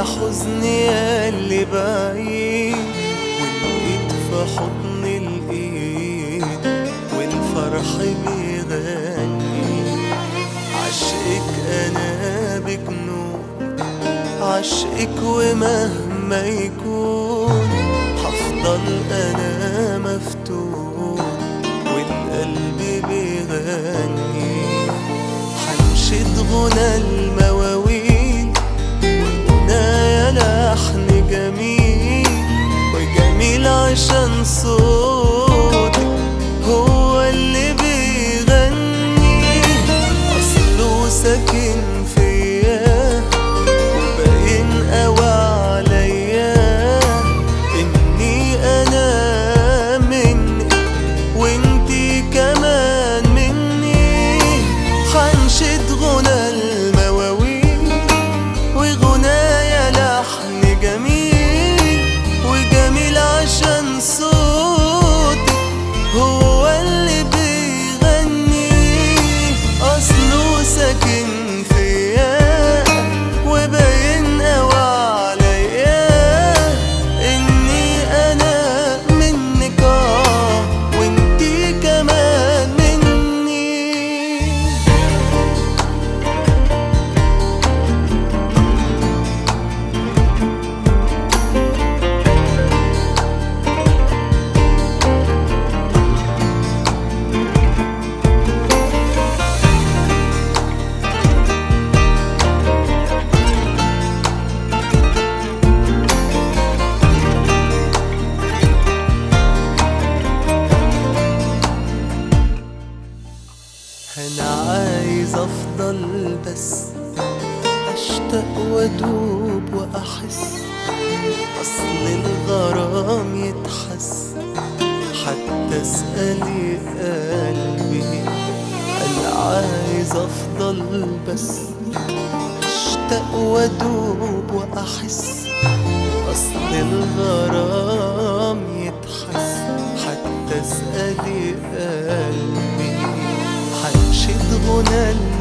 يا حزني يا اللي بعيد والايد في حضن الايد والفرح بيغني عشقك انا بجنون عشقك ومهما يكون هفضل انا مفتون والقلب بيغني حنشد غنى المواويل وغنايا لحن جميل وجميل عشان صوتك هو اللي بيغني اصله ساكن فيا وباين قوي عليا اني انا منك وانتي كمان مني حنشد غنى المواويل وغنايا لحن جميل وجميل عشان صوتك هو اللي بيغني اصله ساكن فيا وباين قوي عليا اني انا منك اه وانتي كمان مني انا عايز افضل بس اشتاق وادوب واحس اصل الغرام يتحس حتى اسالي قلبي انا عايز افضل بس اشتاق وادوب واحس اصل الغرام يتحس حتى اسالي قلبي حنشد غنى